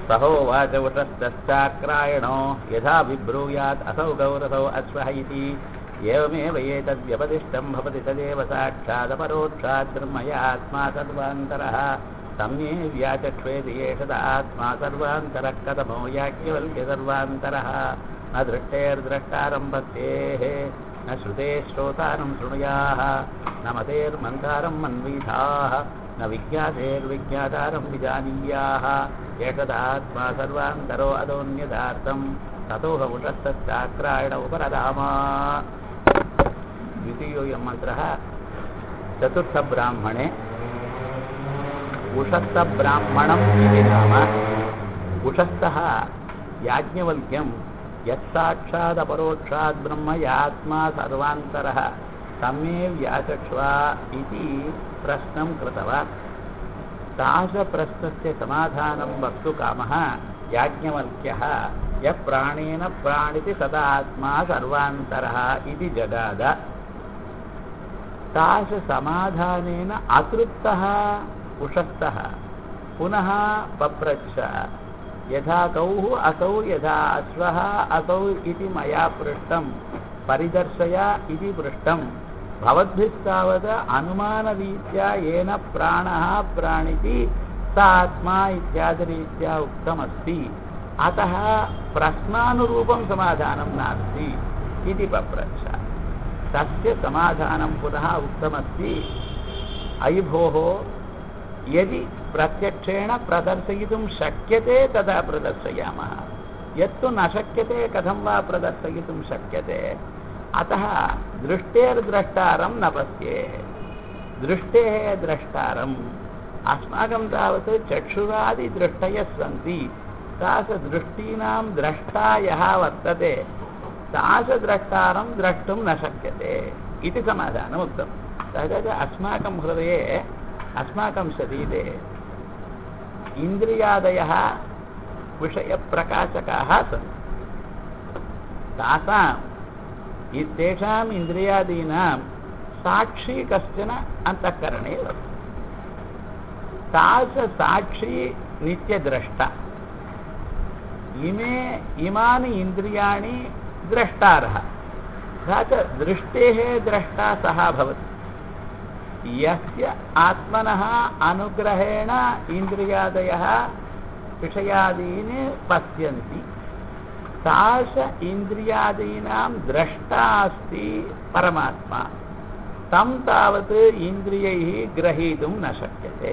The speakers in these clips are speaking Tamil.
सहोवाच उषस्तश्चाक्रायणो यथा विब्रूयात् असौ गौरसौ अश्वः इति एवमेव एतद्व्यपदिष्टं भवति तदेव साक्षादपरोक्षात् ब्रह्मयात्मा सर्वान्तरः सम्ये व्याचक्ष्वेति एषद आत्मा सर्वान्तरः कथमो याज्ञवल्क्य सर्वान्तरः न दृष्टेर्द्रष्टारम्भस्येः न श्रुते श्रोतारं शृणुयाः न मतेर्मन्तारं मन्वीथाः न विज्ञातेर्विज्ञातारं विजानीयाः एषदात्मा सर्वान्तरो अदोन्यदार्थं ततोह उषस्तश्चाक्रायण उपरधामा द्वितीयोऽयं मन्त्रः चतुर्थब्राह्मणे उषस्तब्राह्मणम् इति नाम उषस्तः याज्ञवल्क्यं यत्साक्षादपरोक्षात् ब्रह्म यात्मा सर्वान्तरः सम्ये व्याचक्ष्वा इति प्रश्नं कृतवान् तादृशप्रश्नस्य समाधानं वक्तु कामः याज्ञवल्क्यः यः प्राणेन प्राणिति सदात्मा सर्वान्तरः इति जगाद तादृशसमाधानेन अतृप्तः उषस्तः पुनः पप्रच्छ यथा कौः असौ यथा अश्वः असौ इति मया पृष्टं परिदर्शय इति पृष्टं भवद्भिस्तावत् अनुमानरीत्या येन प्राणः प्राणिति स आत्मा इत्यादिरीत्या उक्तमस्ति अतः प्रश्नानुरूपं समाधानं नास्ति इति पप्रच्छ तस्य समाधानं पुनः उक्तमस्ति अयि भोः यदि प्रत्यक्षेण प्रदर्शयितुं शक्यते तदा प्रदर्शयामः यत्तु न शक्यते कथं वा प्रदर्शयितुं शक्यते अतः दृष्टेर्द्रष्टारं न पश्येः दृष्टेः द्रष्टारम् अस्माकं तावत् चक्षुरादिदृष्टयः सन्ति तादृशदृष्टीनां द्रष्टा यः वर्तते तादृशद्रष्टारं द्रष्टुं न शक्यते इति समाधानमुक्तं तद् अस्माकं हृदये अस्माकं शरीरे इन्द्रियादयः विषयप्रकाशकाः सन्ति तासाम् तेषाम् इन्द्रियादीनां साक्षी कश्चन अन्तःकरणे वर्तते तादृशसाक्षी नित्यद्रष्टा इमे इमानि इन्द्रियाणि द्रष्टारः तथा च दृष्टेः द्रष्टा सः भवति यस्य आत्मनः अनुग्रहेण इन्द्रियादयः विषयादीन् पश्यन्ति तादृश इन्द्रियादीनां द्रष्टा अस्ति परमात्मा तं तावत् इन्द्रियैः ग्रहीतुं न शक्यते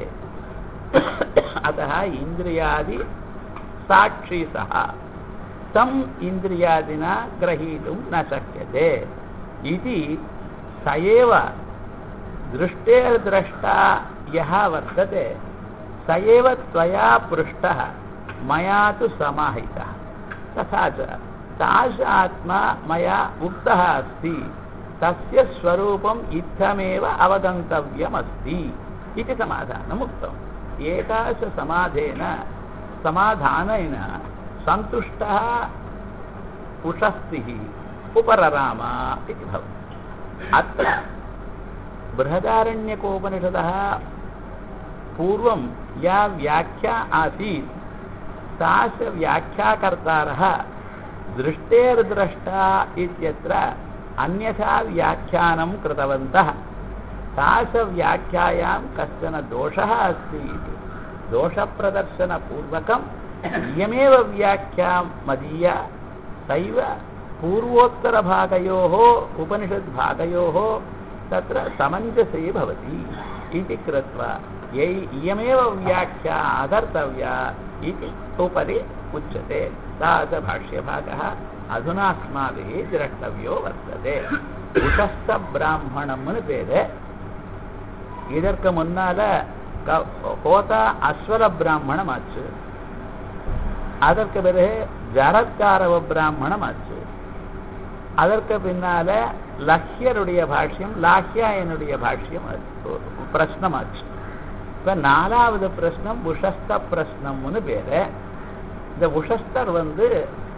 अतः इन्द्रियादि साक्षी सः तम् इन्द्रियादिना ग्रहीतुं न शक्यते इति स एव दृष्टेर्द्रष्टा यः वर्तते स एव त्वया पृष्टः मया तु समाहितः तथा च तादृश आत्मा मया उक्तः अस्ति तस्य स्वरूपम् इत्थमेव अवगन्तव्यमस्ति इति समाधानम् उक्तम् एतादृशसमाधेन समाधानेन सन्तुष्टः उषस्तिः उपरराम इति भवति अत्र बृहदारण्यकोपनिषदः पूर्वं या व्याख्या आसीत् तास व्याख्याकर्तारः दृष्टेर्द्रष्टा इत्यत्र अन्यथा व्याख्यानं कृतवन्तः तादृशव्याख्यायां कश्चन दोषः अस्ति इति दोषप्रदर्शनपूर्वकम् इयमेव व्याख्या मदीया सैव पूर्वोत्तरभागयोः उपनिषद्भागयोः तत्र समञ्जसे भवति इति कृत्वा यै इयमेव व्याख्या आधर्तव्या इति उपरि उच्यते तादृशभाष्यभागः अधुना अस्माभिः द्रष्टव्यो वर्तते உஷஸ்தபிராமணம்னு பேரு இதற்கு முன்னால கோதா அஸ்வர பிராமணம் ஆச்சு அதற்கு பிறகு ஜரத்காரவ பிராமணம் ஆச்சு அதற்கு பின்னால லஹ்யருடைய பாஷ்யம் லாஹ்யாயனுடைய பாஷ்யம் பிரश्னம் ஆச்சு இப்ப நாலாவது பிரश्னம் உஷஸ்த பிரश्னம்னு பேரு இந்த உஷஸ்தர் வந்து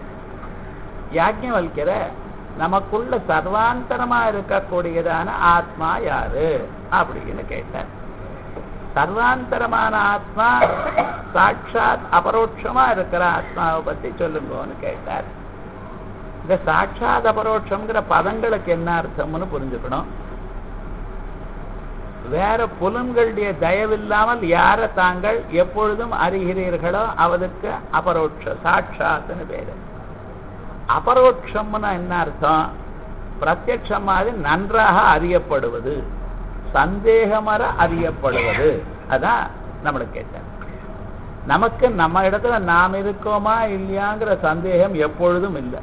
யாஜ்ஞவல்கிற நமக்குள்ள சர்வாந்தரமா இருக்கக்கூடியதான ஆத்மா யாரு அப்படின்னு கேட்டார் சர்வாந்தரமான ஆத்மா சாட்சாத் அபரோட்சமா இருக்கிற ஆத்மாவை பத்தி சொல்லுங்கன்னு கேட்டார் இந்த சாட்சாத் அபரோட்சம்ங்கிற பதங்களுக்கு என்ன அர்த்தம்னு புரிஞ்சுக்கணும் வேற புலன்களுடைய தயவில்லாமல் யாரை தாங்கள் எப்பொழுதும் அறிகிறீர்களோ அவருக்கு அபரோட்ச சாட்சாத்னு பேரு அபரோட்சம்னா என்ன அர்த்தம் பிரத்யட்சம் மாதிரி நன்றாக அறியப்படுவது சந்தேகமர அறியப்படுவது அதான் நம்மளுக்கு கேட்டேன் நமக்கு நம்ம இடத்துல நாம் இருக்கோமா இல்லையாங்கிற சந்தேகம் எப்பொழுதும் இல்லை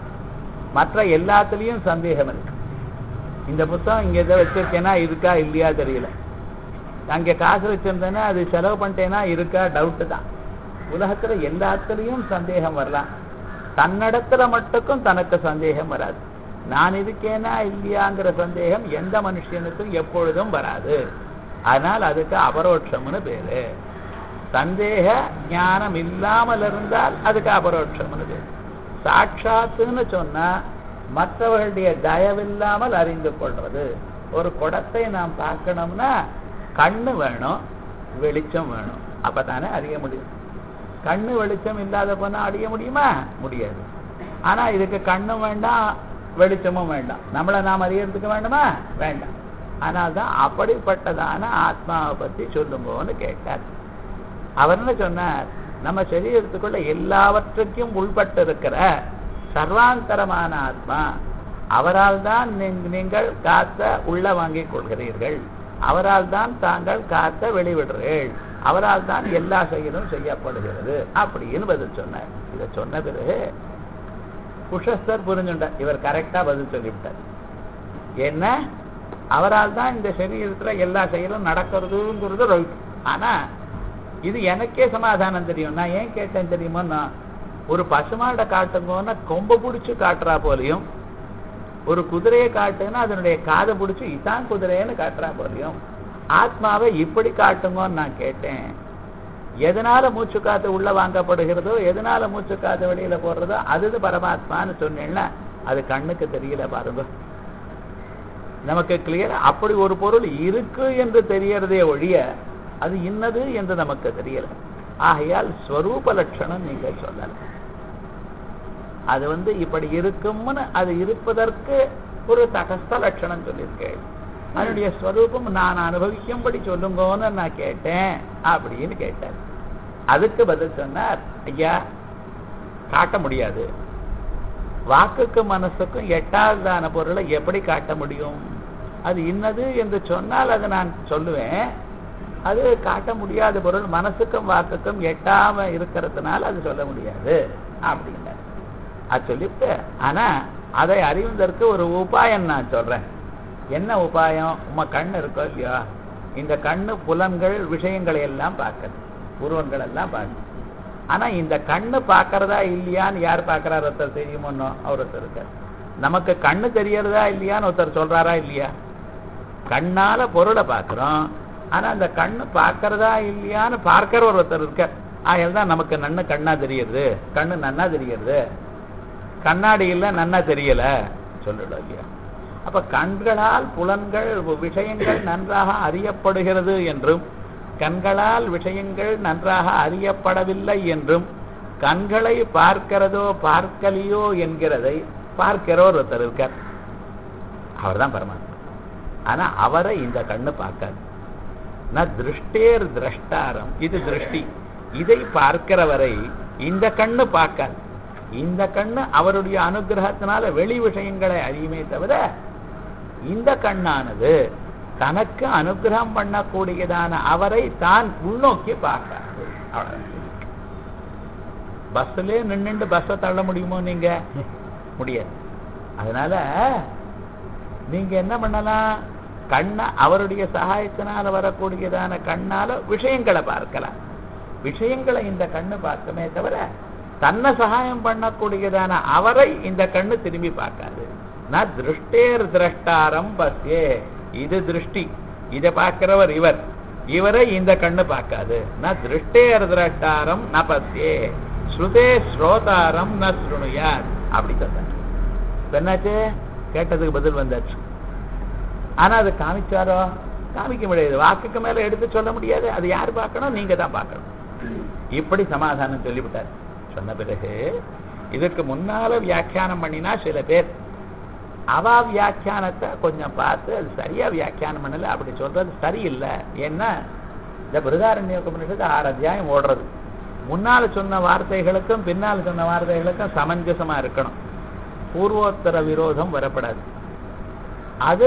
மற்ற எல்லாத்துலேயும் சந்தேகம் இருக்கு இந்த புத்தகம் இங்க எதை வச்சிருக்கேனா இருக்கா இல்லையா தெரியல அங்க காசு வச்சிருந்தேன்னா அது செலவு பண்ணிட்டேனா இருக்கா டவுட்டு தான் உலகத்துல எல்லாத்துலயும் சந்தேகம் வரலாம் தன்னிடத்துல மட்டுக்கும் தனக்கு சந்தேகம் வராது நான் இருக்கேனா இல்லையாங்கிற சந்தேகம் எந்த மனுஷனுக்கும் எப்பொழுதும் வராது அதனால் அதுக்கு அபரோட்சம்னு பேரு சந்தேக ஞானம் இல்லாமல் இருந்தால் அதுக்கு அபரோட்சம்னு பேரு சாட்சாத்துன்னு சொன்னா மற்றவர்களுடைய தயவில்லாமல் அறிந்து கொள்றது ஒரு குடத்தை நாம் பார்க்கணும்னா கண்ணு வேணும் வெளிச்சம் வேணும் அப்பதானே அறிய முடியும் கண்ணு வெளிச்சம் இல்லாத போனா அறிய முடியுமா முடியாது ஆனா இதுக்கு கண்ணும் வேண்டாம் வெளிச்சமும் வேண்டாம் நம்மளை நாம் அறியறதுக்கு வேண்டுமா வேண்டாம் ஆனால் தான் அப்படிப்பட்டதான ஆத்மாவை பத்தி சொல்லுங்கன்னு கேட்டார் அவர் என்ன சொன்னார் நம்ம சரீரத்துக்குள்ள எல்லாவற்றுக்கும் உள்பட்டு இருக்கிற சர்வாந்தரமான ஆத்மா அவரால் தான் நீங்கள் காத்த உள்ள வாங்கிக் கொள்கிறீர்கள் அவரால் தான் தாங்கள் காத்த வெளிவிடுறீர்கள் அவரால் தான் எல்லா செயலும் செய்யப்படுகிறது அப்படின்னு பதில் சொன்னார் இதை சொன்ன பிறகு குஷஸ்தர் புரிஞ்சுட்டார் இவர் கரெக்டா பதில் சொல்லிவிட்டார் என்ன அவரால் தான் இந்த சரீரத்துல எல்லா செயலும் நடக்கிறதுங்கிறது ரைட் ஆனா இது எனக்கே சமாதானம் தெரியும் நான் ஏன் கேட்டேன் தெரியுமா நான் ஒரு பசுமாடை காட்டுங்கன்னா கொம்ப பிடிச்சு காட்டுறா போலையும் ஒரு குதிரையை காட்டுன்னா அதனுடைய காதை பிடிச்சி இதான் குதிரைன்னு காட்டுறா போலையும் ஆத்மாவை இப்படி காட்டுங்கன்னு நான் கேட்டேன் எதனால மூச்சு காத்து உள்ள வாங்கப்படுகிறதோ எதனால மூச்சு காத்து வெளியில போடுறதோ அது பரமாத்மான்னு சொன்னேன்னா அது கண்ணுக்கு தெரியல பாருங்க நமக்கு கிளியர் அப்படி ஒரு பொருள் இருக்கு என்று தெரியறதே ஒழிய அது இன்னது என்று நமக்கு தெரியல ஆகையால் ஸ்வரூப லட்சணம் நீங்க சொல்லல அது வந்து இப்படி இருக்கும்னு அது இருப்பதற்கு ஒரு தகஸ்த லட்சணம் சொல்லியிருக்கேன் அதனுடைய ஸ்வரூபம் நான் அனுபவிக்கும்படி சொல்லுங்கன்னு நான் கேட்டேன் அப்படின்னு கேட்டார் அதுக்கு பதில் சொன்னார் ஐயா காட்ட முடியாது வாக்குக்கும் மனசுக்கும் எட்டாவதான பொருளை எப்படி காட்ட முடியும் அது இன்னது என்று சொன்னால் அதை நான் சொல்லுவேன் அது காட்ட முடியாத பொருள் மனசுக்கும் வாக்குக்கும் எட்டாம இருக்கிறதுனால அது சொல்ல முடியாது அப்படின்னார் அது சொல்லிட்டு ஆனா அதை அறிவதற்கு ஒரு உபாயம் நான் சொல்றேன் என்ன உபாயம் உம கண்ணு இருக்கோ இல்லையா இந்த கண்ணு புலன்கள் விஷயங்களை எல்லாம் பார்க்குது உருவங்கள் எல்லாம் பார்க்குது ஆனா இந்த கண்ணு பார்க்கறதா இல்லையான்னு யார் பார்க்கறாரு ஒருத்தர் தெரியுமோன்னோ அவர் ஒருத்தர் இருக்கார் நமக்கு கண்ணு தெரியறதா இல்லையான்னு ஒருத்தர் சொல்றாரா இல்லையா கண்ணால பொருளை பார்க்கிறோம் ஆனா அந்த கண்ணு பார்க்கறதா இல்லையான்னு பார்க்கிற ஒருத்தர் இருக்கார் ஆகையால் தான் நமக்கு நன்னு கண்ணா தெரியுது கண்ணு நன்னா தெரியுது கண்ணாடியில் நன்னா தெரியல சொல்லல இல்லையா அப்ப கண்களால் புலன்கள் விஷயங்கள் நன்றாக அறியப்படுகிறது என்றும் கண்களால் விஷயங்கள் நன்றாக அறியப்படவில்லை என்றும் கண்களை பார்க்கிறதோ பார்க்கலையோ என்கிறதை பார்க்கிறோர் ஒருத்தர் இருக்கார் அவர்தான் பரமாத்மா ஆனா அவரை இந்த கண்ணு பார்க்காது நான் திருஷ்டேர் திரஷ்டாரம் இது திருஷ்டி இதை பார்க்கிறவரை இந்த கண்ணு பார்க்காது இந்த கண்ணு அவருடைய அனுகிரகத்தினால வெளி விஷயங்களை அறியுமே தவிர இந்த கண்ணானது தனக்கு அனுகிரகம் பண்ணக்கூடியதான அவரை தான் உள்நோக்கி பார்க்காது பஸ்ல நின்றுட்டு பஸ்ஸை தள்ள முடியுமோ நீங்க முடியாது அதனால நீங்க என்ன பண்ணலாம் கண்ண அவருடைய சகாயத்தினால வரக்கூடியதான கண்ணால விஷயங்களை பார்க்கலாம் விஷயங்களை இந்த கண்ணு பார்க்குமே தவிர தன்னை சகாயம் பண்ணக்கூடியதான அவரை இந்த கண்ணு திரும்பி பார்க்காது நான் திருஷ்டேர் திரஷ்டாரம் பஸ்யே இது திருஷ்டி இதை பார்க்கிறவர் இவர் இவரை இந்த கண்ணு பார்க்காது நான் திருஷ்டேர் திரஷ்டாரம் ந பஸ்யே ஸ்ருதே ஸ்ரோதாரம் ந ஸ்ருணுயார் அப்படி சொன்னார் என்னாச்சு கேட்டதுக்கு பதில் வந்தாச்சு ஆனா அது காமிச்சாரோ காமிக்க முடியாது வாக்குக்கு மேல எடுத்து சொல்ல முடியாது அது யார் பார்க்கணும் நீங்க தான் பார்க்கணும் இப்படி சமாதானம் சொல்லிவிட்டார் சொன்ன பிறகு இதுக்கு முன்னால வியாக்கியானம் பண்ணினா சில பேர் அவா வியாக்கியானத்தை கொஞ்சம் பார்த்து அது சரியா வியாக்கியானம் பண்ணல அப்படி சொல்றது சரியில்லை ஏன்னா இந்த பிருதாரண்ய உபநிஷத்து ஆறு அத்தியாயம் ஓடுறது முன்னால சொன்ன வார்த்தைகளுக்கும் பின்னால் சொன்ன வார்த்தைகளுக்கும் சமஞ்சசமா இருக்கணும் பூர்வோத்தர விரோதம் வரப்படாது அது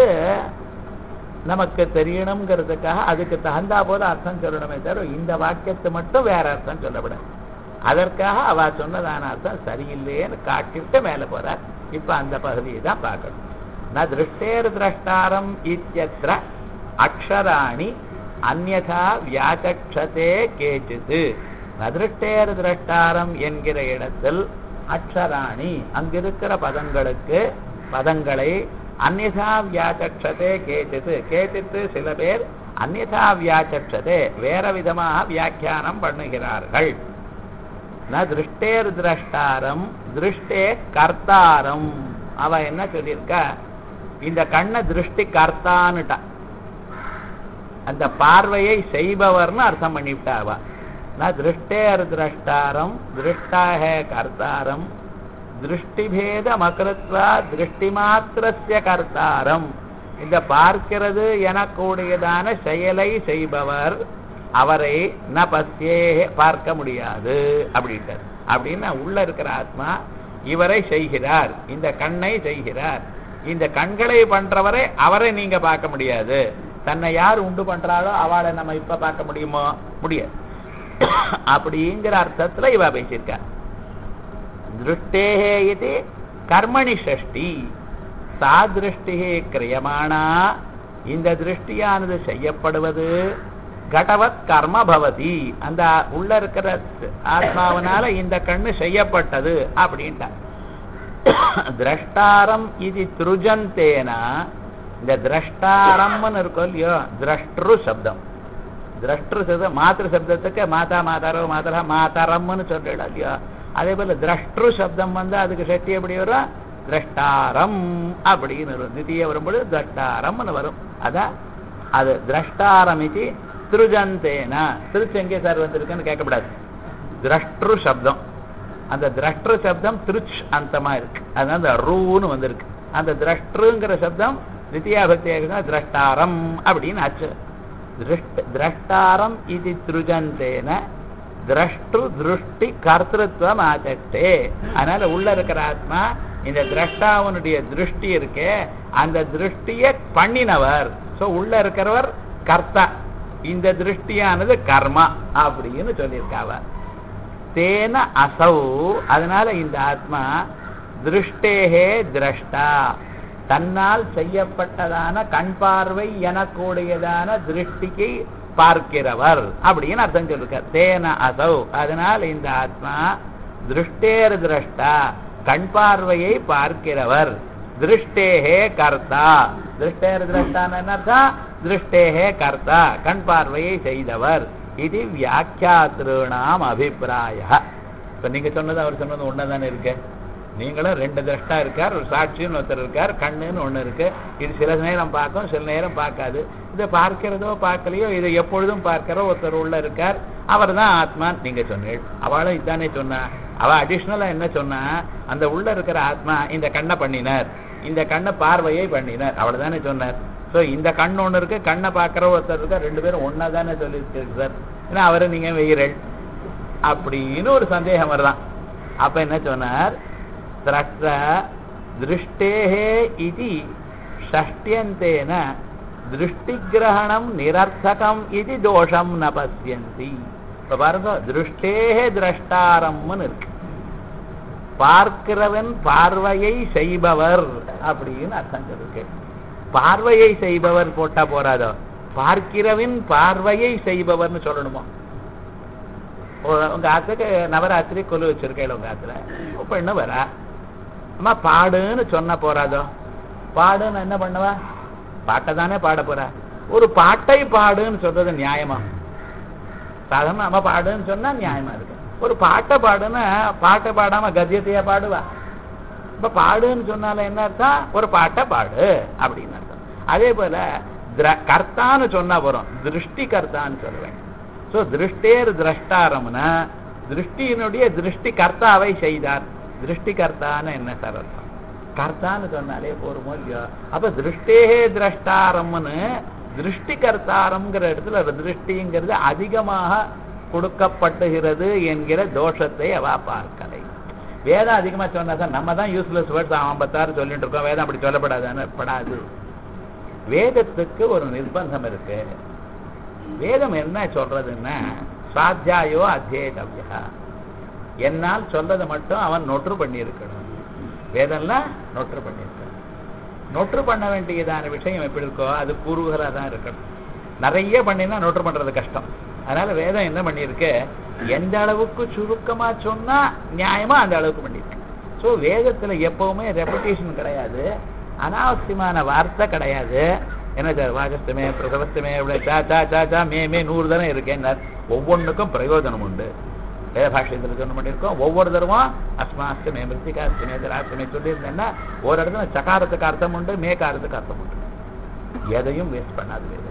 நமக்கு தெரியணுங்கிறதுக்காக அதுக்கு தகுந்தா போல அர்த்தம் சொல்லணுமே தவிர இந்த வாக்கியத்தை மட்டும் வேற அர்த்தம் சொல்லப்படாது அதற்காக அவ சொன்னதான அர்த்தம் சரியில்லைன்னு காட்டிட்டு மேல போறார் இப்ப அந்த பகுதியை தான் பார்க்கணும் ந திருஷ்டேர் திரஷ்டாரம் இத்தியத்திர அக்ஷராணி அந்யதா வியாச்சக்ஷதே கேச்சித்து ந திருஷ்டேர் திரஷ்டாரம் என்கிற இடத்தில் அக்ஷராணி அங்கிருக்கிற பதங்களுக்கு பதங்களை அந்நிதா வியாச்சக்ஷதே கேச்சித்து கேச்சித்து சில பேர் அந்நிதா வியாச்சக்ஷதே வேற விதமாக வியாக்கியானம் பண்ணுகிறார்கள் ந திருஷ்டேர் திரஷ்டாரம் திருஷ்டே கர்த்தாரம் அவ என்ன சொல்லியிருக்கா இந்த கண்ண திருஷ்டி கர்த்தான்னுட்டா அந்த பார்வையை செய்பவர்னு அர்த்தம் பண்ணிவிட்டா அவ ந திருஷ்டேர் திரஷ்டாரம் திருஷ்டாக கர்த்தாரம் திருஷ்டிபேதம் அகிருத்வா திருஷ்டி மாத்திரஸ்ய கர்த்தாரம் இந்த பார்க்கிறது எனக்கூடியதான செயலை செய்பவர் அவரை ந பசியே பார்க்க முடியாது அப்படின்ட்டார் அப்படின்னா உள்ள இருக்கிற ஆத்மா இவரை செய்கிறார் இந்த கண்ணை செய்கிறார் இந்த கண்களை பண்றவரை அவரை நீங்க பார்க்க முடியாது தன்னை யார் உண்டு பண்றாளோ அவளை நம்ம இப்ப பார்க்க முடியுமோ முடியாது அப்படிங்கிற அர்த்தத்துல இவ பேசியிருக்கா திருஷ்டேகே இது கர்மணி ஷஷ்டி சா திருஷ்டி கிரியமானா இந்த திருஷ்டியானது செய்யப்படுவது கடவத் கர்ம பவதி அந்த உள்ள இருக்கிற ஆத்மாவனால இந்த கண்ணு செய்யப்பட்டது அப்படின்ட்டா திரஷ்டாரம் இது திருஜந்தேனா இந்த திரஷ்டாரம்னு இருக்கும் இல்லையோ திரஷ்டு சப்தம் திரஷ்டு சப்தம் மாத்திரு சப்தத்துக்கு மாதா மாதாரோ மாதரா மாதாரம்னு சொல்லிடலாம் இல்லையோ அதே போல திரஷ்டு சப்தம் வந்து அதுக்கு சக்தி எப்படி வரும் திரஷ்டாரம் அப்படின்னு வரும் நிதிய வரும்பொழுது திரஷ்டாரம்னு வரும் அதான் அது திரஷ்டாரம் இது திருஜந்தேனா திருச்சி எங்கே சார் வந்திருக்குன்னு கேட்கக்கூடாது திரஷ்டு சப்தம் அந்த திரஷ்டு சப்தம் திருச் அந்தமா இருக்கு அதனால அந்த ரூன்னு வந்திருக்கு அந்த திரஷ்டுங்கிற சப்தம் தித்தியாபக்தியாக திரஷ்டாரம் அப்படின்னு ஆச்சு திரஷ்டாரம் இது திருஜந்தேன திரஷ்டு திருஷ்டி கர்த்தத்துவம் ஆச்சட்டே அதனால உள்ள இருக்கிற ஆத்மா இந்த திரஷ்டாவனுடைய திருஷ்டி இருக்கே அந்த திருஷ்டிய பண்ணினவர் சோ உள்ள இருக்கிறவர் கர்த்தா இந்த திருஷ்டியானது கர்மா அப்படின்னு சொல்லியிருக்காவ தேன அசௌ அதனால இந்த ஆத்மா திருஷ்டேகே திரஷ்டா தன்னால் செய்யப்பட்டதான கண் பார்வை எனக்கூடியதான திருஷ்டிக்கு பார்க்கிறவர் அப்படின்னு அர்த்தம் சொல்லிருக்க தேன அசௌ அதனால் இந்த ஆத்மா திருஷ்டேர் திரஷ்டா கண் பார்வையை பார்க்கிறவர் திருஷ்டேகே கர்த்தா திருஷ்டேர் திரஷ்டான்னு என்ன அர்த்தம் திருஷ்டேகே கர்த்தா கண் பார்வையை செய்தவர் இது வியாக்கியாத்திருணாம் அபிப்பிராய இப்ப நீங்க சொன்னது அவர் சொன்னது ஒண்ணுதானே இருக்கு நீங்களும் ரெண்டு திரஷ்டா இருக்கார் ஒரு சாட்சின்னு ஒருத்தர் இருக்கார் கண்ணுன்னு ஒண்ணு இருக்கு இது சில நேரம் பார்க்கும் சில நேரம் பார்க்காது இதை பார்க்கிறதோ பார்க்கலையோ இதை எப்பொழுதும் பார்க்கிற ஒருத்தர் உள்ள இருக்கார் அவர் தான் ஆத்மான்னு நீங்க சொன்னீள் அவளும் இதானே சொன்னா அவ அடிஷ்னலா என்ன சொன்னா அந்த உள்ள இருக்கிற ஆத்மா இந்த கண்ணை பண்ணினார் இந்த கண்ணை பார்வையை பண்ணினார் அவள் தானே சொன்னார் சோ இந்த கண் ஒண்ணு இருக்கு கண்ணை பார்க்கிற ஒருத்தர் இருக்கா ரெண்டு பேரும் ஒன்னா தானே சொல்லியிருக்கு சார் ஏன்னா அவரை நீங்க வெயிரல் அப்படின்னு ஒரு சந்தேகம் வருதான் அப்ப என்ன சொன்னார் திரஷ்ட திருஷ்டேஹே இது ஷஷ்டியந்தேன திருஷ்டிகிரகணம் நிரர்த்தகம் இது தோஷம் ந பசியந்தி இப்ப பாருங்க திருஷ்டேஹே திரஷ்டாரம்னு இருக்கு பார்க்கிறவன் பார்வையை செய்பவர் அப்படின்னு அர்த்தம் இருக்கு பார்வையை செய்பவர் போட்டா போறாதோ பார்க்கிறவன் பார்வையை செய்பவர்னு சொல்லணுமோ உங்க ஆத்துக்கு நவராத்திரி கொலு வச்சிருக்கேன் உங்க ஆத்துல பெண்ணு வரா அம்மா பாடுன்னு சொன்ன போறாதோ பாடுன்னு என்ன பண்ணுவா பாட்டை தானே பாட போறா ஒரு பாட்டை பாடுன்னு சொல்றது நியாயமா சாதாரண அம்மா பாடுன்னு சொன்னா நியாயமா இருக்கு ஒரு பாட்டை பாடுன்னா பாட்டை பாடாம கத்தியத்தையா பாடுவா இப்ப பாடுன்னு சொன்னால என்ன அர்த்தம் ஒரு பாட்டை பாடு அப்படின்னு அர்த்தம் அதே போல திர- கர்த்தான்னு சொன்னா வரும் திருஷ்டி கர்த்தான்னு சொல்லுவேன் சோ திருஷ்டேர் திரஷ்டாரம்னா திருஷ்டியினுடைய திருஷ்டி கர்த்தாவை செய்தார் திருஷ்டி கர்த்தான்னு என்ன சார் அர்த்தம் கர்த்தான்னு சொன்னாலே போருமோ இல்லையோ அப்ப திருஷ்டேகே திரஷ்டாரம்னு திருஷ்டி கர்த்தாரம்ங்கிற இடத்துல ஒரு திருஷ்டிங்கிறது அதிகமாக கொடுக்கப்பட்டுகிறது என்கிற தோஷத்தை அவ பார்க்கலை வேதம் அதிகமா சொன்னா சார் நம்ம தான் யூஸ்லெஸ் வேர்ட்ஸ் ஐம்பத்தாறு சொல்லிட்டு இருக்கோம் வேதம் அப்படி சொல்லப்படாதான்னு படாது வேதத்துக்கு ஒரு நிர்பந்தம் இருக்கு வேதம் என்ன சொல்றதுன்னா சாத்தியாயோ அத்தியேதவ்யா என்னால் சொல்றதை மட்டும் அவன் நொற்று பண்ணியிருக்கணும் வேதம்லாம் நொற்று பண்ணியிருக்கணும் நொற்று பண்ண வேண்டியதான விஷயம் எப்படி இருக்கோ அது கூறுகளாக தான் இருக்கணும் நிறைய பண்ணினா நொற்று பண்றது கஷ்டம் அதனால வேதம் என்ன பண்ணியிருக்கு எந்த அளவுக்கு சுருக்கமா சொன்னா நியாயமா அந்த அளவுக்கு பண்ணியிருக்கு ஸோ வேதத்துல எப்பவுமே ரெப்படேஷன் கிடையாது அனாவசியமான வார்த்தை கிடையாது என்ன சார் வாகஸ்தமே பிரசவஸ்தமே இப்படி சா சா சா சா மே மே நூறு தானே இருக்கேன் ஒவ்வொன்றுக்கும் பிரயோஜனம் உண்டு வேத பாஷ்யத்தில் சொன்ன பண்ணியிருக்கோம் ஒவ்வொரு தரமும் அஸ்மாஸ்தமே மிருத்திகாஸ்தமே தராஸ்தமே சொல்லியிருந்தேன்னா ஒரு இடத்துல சகாரத்துக்கு அர்த்தம் உண்டு மேகாரத்துக்கு அர்த்தம் உண்டு எதையும் வேஸ்ட் பண்ணாது வேதம்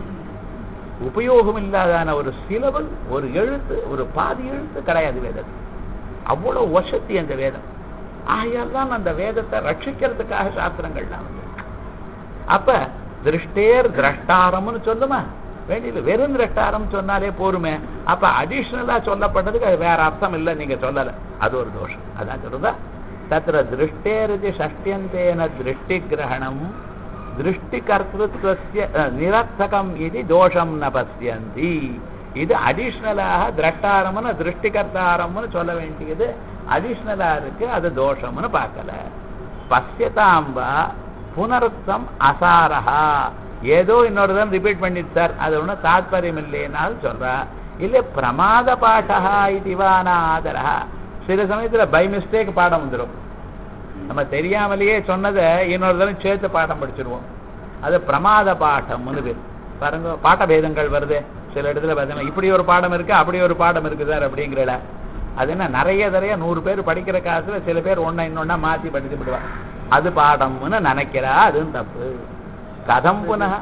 உபயோகம் இல்லாதான ஒரு சிலபல் ஒரு எழுத்து ஒரு பாதி எழுத்து கிடையாது வேதம் அவ்வளவு வசதி அந்த வேதம் ஆகையால் தான் அந்த வேதத்தை ரட்சிக்கிறதுக்காக சாஸ்திரங்கள்லாம் வந்து அப்ப திருஷ்டேர் திரஷ்டாரம்னு சொல்லுமா வேண்டியது வெறும் திரஷ்டாரம் சொன்னாலே போருமே அப்ப அடிஷனலா சொல்லப்பட்டதுக்கு அது வேற அர்த்தம் இல்லை நீங்க சொல்லல அது ஒரு தோஷம் அதான் சொல்றதா தத்திர திருஷ்டேரிதி ஷஷ்டியந்தேன திருஷ்டி கிரகணம் திருஷ்டி கர்த்தத்துவசிய நிரர்த்தகம் இது தோஷம் ந பசியந்தி இது அடிஷ்னலாக திரஷ்டாரம்னு திருஷ்டிகர்த்தாரம்னு சொல்ல வேண்டியது அடிஷ்னலா இருக்கு அது தோஷம்னு பார்க்கல பசியதாம்பா புனருத்தம் அசாரஹா ஏதோ இன்னொரு தான் ரிப்பீட் பண்ணிட்டு சார் அது ஒன்றும் தாத்பரியம் இல்லைன்னாலும் சொல்றா இல்ல பிரமாத பாடகா இதுவான ஆதரா சில சமயத்துல பை மிஸ்டேக் பாடம் வந்துடும் நம்ம தெரியாமலேயே சொன்னதை இன்னொரு தடவை சேர்த்து பாடம் படிச்சிருவோம் அது பிரமாத பாடம்னு பேர் பாருங்க பாட்ட பேதங்கள் வருது சில இடத்துல பார்த்தீங்கன்னா இப்படி ஒரு பாடம் இருக்கு அப்படி ஒரு பாடம் இருக்கு சார் அப்படிங்கிறல அது என்ன நிறைய நிறைய நூறு பேர் படிக்கிற காசுல சில பேர் ஒன்ன இன்னொன்னா மாத்தி படிச்சு விடுவா அது பாடம்னு நினைக்கிறா அதுவும் தப்பு கதம் புனக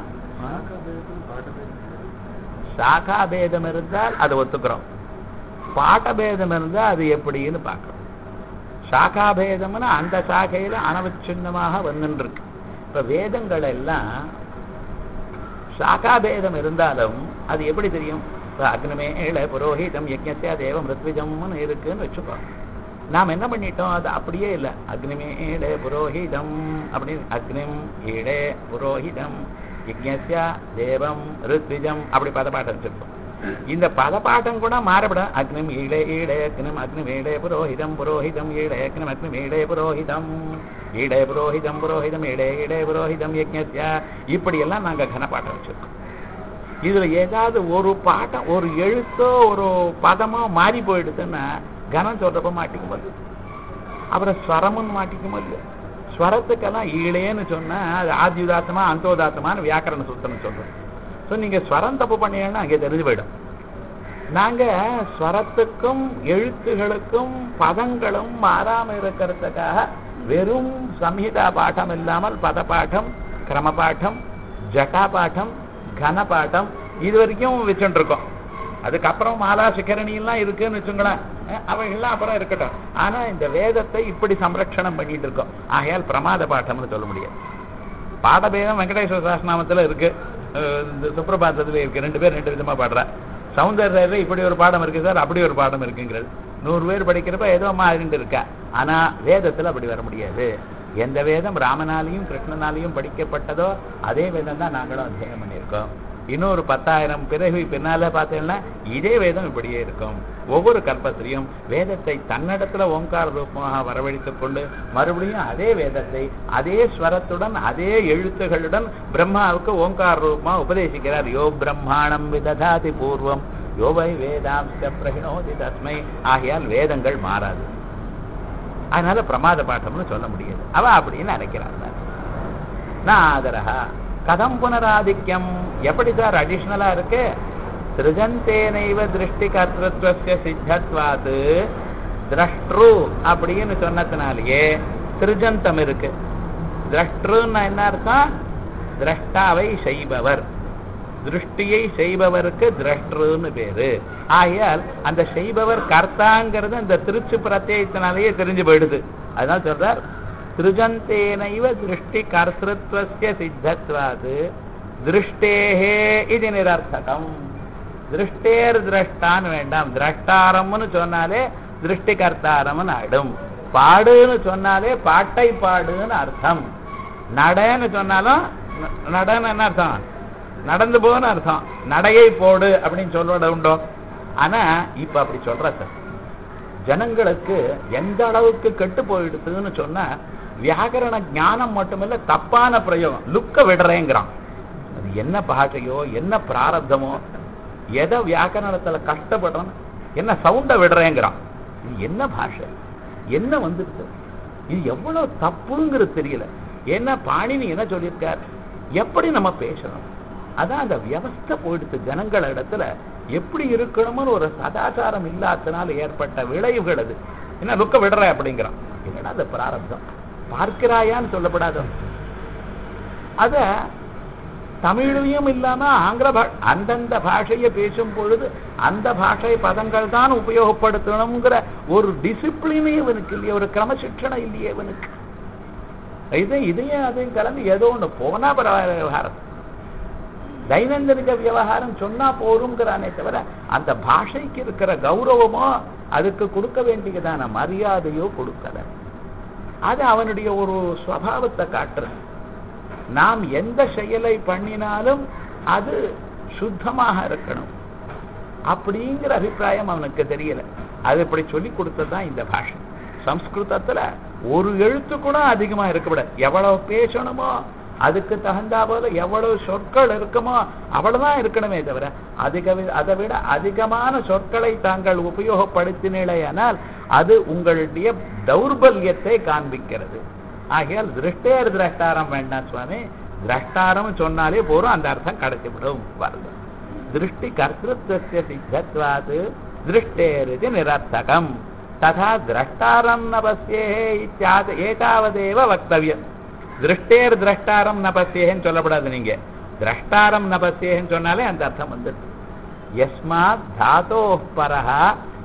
சாகா பேதம் இருந்தால் அதை ஒத்துக்கிறோம் பாட்ட பேதம் இருந்தால் அது எப்படின்னு பார்க்கறோம் சாகாபேதம்னு அந்த சாகையில அனவச்சின்னமாக வந்துட்டு இருக்கு இப்ப வேதங்கள் எல்லாம் சாகாபேதம் இருந்தாலும் அது எப்படி தெரியும் இப்ப அக்னிமேல புரோஹிதம் யஜ்ஞசியா தேவம் ரித்விஜம்னு இருக்குன்னு வச்சுக்கோ நாம் என்ன பண்ணிட்டோம் அது அப்படியே இல்லை அக்னிமேல புரோஹிதம் அப்படின்னு அக்னிம் ஈடே புரோஹிதம் யஜ்ஞசியா தேவம் ரித்விஜம் அப்படி பதப்பாட்டம் வச்சிருக்கோம் இந்த பதப்பாட்டம் கூட மாறப்படும் அக்னிம் ஈடே ஈடே அக்னிம் அக்னிம் ஈடே புரோஹிதம் புரோஹிதம் ஈடே அக்னிம் அக்னிம் ஈடே புரோஹிதம் ஈடே புரோஹிதம் புரோஹிதம் ஈடே ஈடே புரோஹிதம் யஜ்ஞஸ்யா இப்படி எல்லாம் நாங்க கனப்பாட்டம் வச்சிருக்கோம் இதுல ஏதாவது ஒரு பாட்டம் ஒரு எழுத்தோ ஒரு பதமோ மாறி போயிடுதுன்னா கனம் சொல்றப்ப மாட்டிக்கும் போது அப்புறம் ஸ்வரமும் மாட்டிக்கும் போது ஸ்வரத்துக்கெல்லாம் ஈழேன்னு சொன்னா அது ஆத்யுதாத்தமா அந்தோதாத்தமான வியாக்கரண சூத்திரம் சொல்றோம் ஸோ நீங்க ஸ்வரம் தப்பு பண்ணீங்கன்னா அங்கே தெரிஞ்சு போயிடும் நாங்க ஸ்வரத்துக்கும் எழுத்துகளுக்கும் பதங்களும் மாறாம இருக்கிறதுக்காக வெறும் சம்ஹிதா பாடம் இல்லாமல் பத பாடம் கிரம பாடம் ஜட்டா பாடம் கன பாடம் இது வரைக்கும் வச்சுட்டு இருக்கோம் அதுக்கப்புறம் மாலா சிக்கரணி எல்லாம் இருக்குன்னு வச்சுங்களேன் அஹ் அவைகள்லாம் அப்புறம் இருக்கட்டும் ஆனா இந்த வேதத்தை இப்படி சம்ரட்சணம் பண்ணிட்டு இருக்கோம் ஆகையால் பிரமாத பாட்டம்னு சொல்ல முடியாது பாடபேதம் வெங்கடேஸ்வர சாஸ்திரநாமத்துல இருக்கு அஹ் இந்த சுப்பிரபாதத்துல இருக்கு ரெண்டு பேர் ரெண்டு விதமா பாடுறா சௌந்தர்யில இப்படி ஒரு பாடம் இருக்கு சார் அப்படி ஒரு பாடம் இருக்குங்கிறது நூறு பேர் படிக்கிறப்ப ஏதோ மாதிரி இருக்கா ஆனா வேதத்துல அப்படி வர முடியாது எந்த வேதம் ராமனாலையும் கிருஷ்ணனாலையும் படிக்கப்பட்டதோ அதே வேதம் தான் நாங்களும் அத்தியாயம் பண்ணியிருக்கோம் இன்னொரு பத்தாயிரம் பிறகு பின்னால பார்த்தீங்கன்னா இதே வேதம் இப்படியே இருக்கும் ஒவ்வொரு கல்பத்திலையும் வேதத்தை தன்னிடத்துல ஓங்கார ரூபமாக வரவழைத்துக் கொண்டு மறுபடியும் அதே வேதத்தை அதே ஸ்வரத்துடன் அதே எழுத்துகளுடன் பிரம்மாவுக்கு ஓங்கார ரூபமா உபதேசிக்கிறார் யோ பிரம்மாணம் விததாதி பூர்வம் யோவை வேதாம்ச பிரகிணோதி தஸ்மை ஆகையால் வேதங்கள் மாறாது அதனால பிரமாத பாட்டம்னு சொல்ல முடியாது அவ அப்படின்னு நினைக்கிறார் நான் ஆதரஹா கதம் புனராதிக்கம் எப்படி சார் அடிஷ்னலா இருக்கு சிருஜந்தேனைவ திருஷ்டி கர்த்தத்வஸ்ய சித்தத்வாத்து திரஷ்ட்ரு அப்படின்னு சொன்னதுனாலேயே சிருஜந்தம் இருக்கு திரஷ்ட்ருன்னா என்ன அர்த்தம் திரஷ்டாவை செய்பவர் திருஷ்டியை செய்பவருக்கு திரஷ்டருன்னு பேரு ஆகையால் அந்த செய்பவர் கர்த்தாங்கிறது அந்த திருச்சி பிரத்யத்தினாலேயே தெரிஞ்சு போயிடுது அதனால சொல்றார் திருஜந்தேனைவ திருஷ்டி கர்த்திருவசிய சித்தத்வாது திருஷ்டேஹே இது நிரர்த்தகம் திருஷ்டேர் திரஷ்டான்னு வேண்டாம் திரஷ்டாரம்னு சொன்னாலே திருஷ்டி கர்த்தாரம்னு ஆயிடும் பாடுன்னு சொன்னாலே பாட்டை பாடுன்னு அர்த்தம் நடன்னு சொன்னாலும் ந- நடன்னு என்ன அர்த்தம் நடந்து போன்னு அர்த்தம் நடையை போடு அப்படின்னு சொல்லுவத உண்டோ ஆனா இப்ப அப்படி சொல்ற சார் ஜனங்களுக்கு எந்த அளவுக்கு கெட்டு போயிடுதுன்னு சொன்னா வியாகரண ஞானம் மட்டுமில்ல தப்பான பிரயோகம் லுக்க விடுறேங்கிறான் அது என்ன பாஷையோ என்ன பிராரப்தமோ எதை வியாக்கரணத்துல கஷ்டப்படுறோம் என்ன சவுண்ட விடுறேங்கிறான் இது என்ன பாஷை என்ன வந்துருக்கு இது எவ்வளவு தப்புங்கிறது தெரியல ஏன்னா பாணினி என்ன சொல்லியிருக்கார் எப்படி நம்ம பேசணும் அதான் அந்த வியவஸ்தை போயிடுத்து ஜனங்கள் இடத்துல எப்படி இருக்கணும்னு ஒரு சதாச்சாரம் இல்லாதனால ஏற்பட்ட விளைவுகள் அது என்ன லுக்க விடுற அப்படிங்கிறான் என்னடா அந்த பிராரப்தம் பார்க்கிறாயான்னு சொல்லப்படாத அத தமிழையும் இல்லாம ஆங்கில பா அந்தந்த பாஷையை பேசும் பொழுது அந்த பாஷை பதங்கள் தான் உபயோகப்படுத்தணுங்கிற ஒரு டிசிப்ளினே இவனுக்கு இல்லையே ஒரு கிரமசிக்ஷணை இல்லையே இவனுக்கு இது இதையும் அதையும் கலந்து ஏதோ ஒண்ணு போனா பரவாயில்ல விவகாரம் தைனந்திக விவகாரம் சொன்னா போருங்கிறானே தவிர அந்த பாஷைக்கு இருக்கிற கௌரவமோ அதுக்கு கொடுக்க வேண்டியதான மரியாதையோ கொடுக்கல அது அவனுடைய ஒரு சுவாவத்தை காட்டுறது நாம் எந்த செயலை பண்ணினாலும் அது சுத்தமாக இருக்கணும் அப்படிங்கிற அபிப்பிராயம் அவனுக்கு தெரியல அது இப்படி சொல்லி கொடுத்ததுதான் இந்த பாஷை சம்ஸ்கிருதத்துல ஒரு எழுத்து கூட அதிகமா இருக்கக்கூடாது எவ்வளவு பேசணுமோ அதுக்கு தகுந்தா போல எவ்வளவு சொற்கள் இருக்குமோ அவ்வளவுதான் இருக்கணுமே தவிர அதிக வி- அதை விட அதிகமான சொற்களை தாங்கள் உபயோகப்படுத்தினீழையானால் அது உங்களுடைய தௌர்பல்யத்தை காண்பிக்கிறது ஆகையால் திருஷ்டேர் திரஷ்டாரம் வேண்டாம் சுவாமி திரஷ்டாரம் சொன்னாலே போறோம் அந்த அர்த்தம் கிடைச்சிவிடும் வருது திருஷ்டி கர்த்திருவத்திய சித்தத்வாத் திருஷ்டேரிதி நிரர்த்தகம் ததா திரஷ்டாரம் ந பசியே இத்தியாது ஏதாவதேவ வக்தவியம் திருஷ்டேர் திரஷ்டாரம் ந பசியேன்னு சொல்லப்படாது நீங்க திரஷ்டாரம் ந பசியேன்னு சொன்னாலே அந்த அர்த்தம் வந்துடுது யஸ்மாத் தாத்தோ பரஹா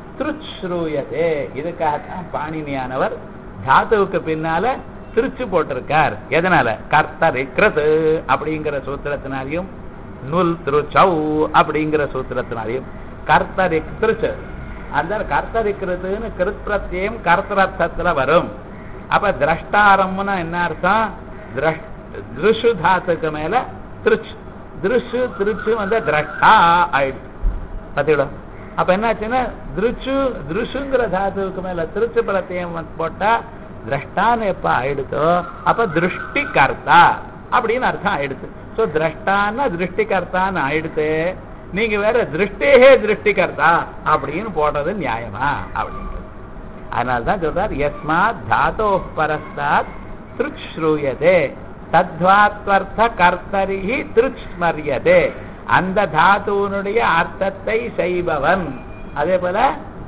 திருச்ரூயதே இதுக்காகத்தான் பாணினியானவர் தாத்துவுக்கு பின்னால திருச்சு போட்டிருக்கார் எதனால கர்த்தரி கிருது அப்படிங்கிற சூத்திரத்தினாலையும் நுல் திருச்சௌ அப்படிங்கிற சூத்திரத்தினாலையும் கர்த்தரி திருச்சு அந்த கர்த்தரிக்கிறதுன்னு கிருத் பிரத்யம் கர்த்தரர்த்தத்துல வரும் அப்ப திரஷ்டாரம்னா என்ன அர்த்தம் திரஷ்- திருஷு தாத்துக்கு மேல திருச்சு திருஷு திருச்சு வந்து திரஷ்டா ஆயிடுச்சு பாத்தீங்களா அப்ப என்னாச்சுன்னா திருச்சு திருஷுங்கிற தாத்துவுக்கு மேல திருச்சு பிரத்யம் போட்டா திரஷ்டான்னு எப்ப ஆயிடுதோ அப்ப திருஷ்டி கர்த்தா அப்படின்னு அர்த்தம் ஆயிடுச்சு சோ திரஷ்டான்னா திருஷ்டி கர்த்தான்னு ஆயிடுத்து நீங்க வேற திருஷ்டேகே திருஷ்டி கர்த்தா அப்படின்னு போடுறது நியாயமா அப்படின்றது அதனால்தான் சொல்றார் யஸ்மாத் தாத்தோ பரஸ்தாத் திருச் ஸ்ரூயதே தத்வாத்வர்த்த கர்த்தரிஹி திருச் ஸ்மரியதே அந்த தாத்துவனுடைய அர்த்தத்தை செய்பவன் அதே போல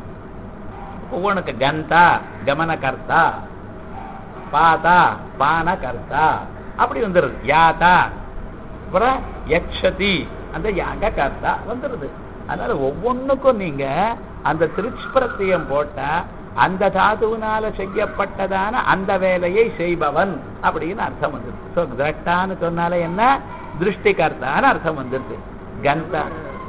ஒவ்வொன்றுக்கு கந்தா கமனகர்த்தா பாதா பானகர்த்தா அப்படி வந்துருது யாதா அப்புறம் யக்ஷதி அந்த யாக கர்த்தா வந்துருது அதனால ஒவ்வொன்றுக்கும் நீங்க அந்த திருச்சிப்பிரத்தியம் போட்டா அந்த தாதுவினால செய்யப்பட்டதான அந்த வேலையை செய்பவன் அப்படின்னு அர்த்தம் வந்துருது ஸோ திரஷ்டான்னு சொன்னாலே என்ன திருஷ்டிகர்த்தான்னு அர்த்தம் வந்துருது கந்தா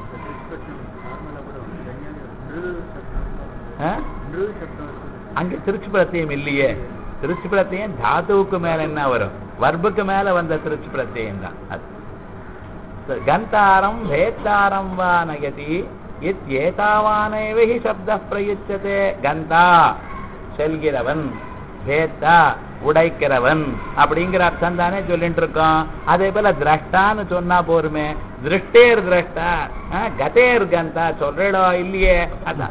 ஆ? அங்க திருச்சி பிரத்தியம் இல்லையே திருச்சி பிரத்தியம் தாத்துவுக்கு மேல என்ன வரும் வர்புக்கு மேல வந்த திருச்சி பிரத்தியம் தான் அது ச- கந்தாரம் வேத்தாரம் வா நயதி இத் ஏதாவானேவ ஹி சப்த பிரயுச்சதே கந்தா செல்கிறவன் வேத்தா உடைக்கிறவன் அப்படிங்கிற அர்த்தம் தானே சொல்லிட்டு இருக்கோம் அதே போல திரஷ்டான்னு சொன்னா போருமே திருஷ்டேர் திரஷ்டா ஆ, கதேர் கந்தா சொல்றடோ இல்லையே அதான்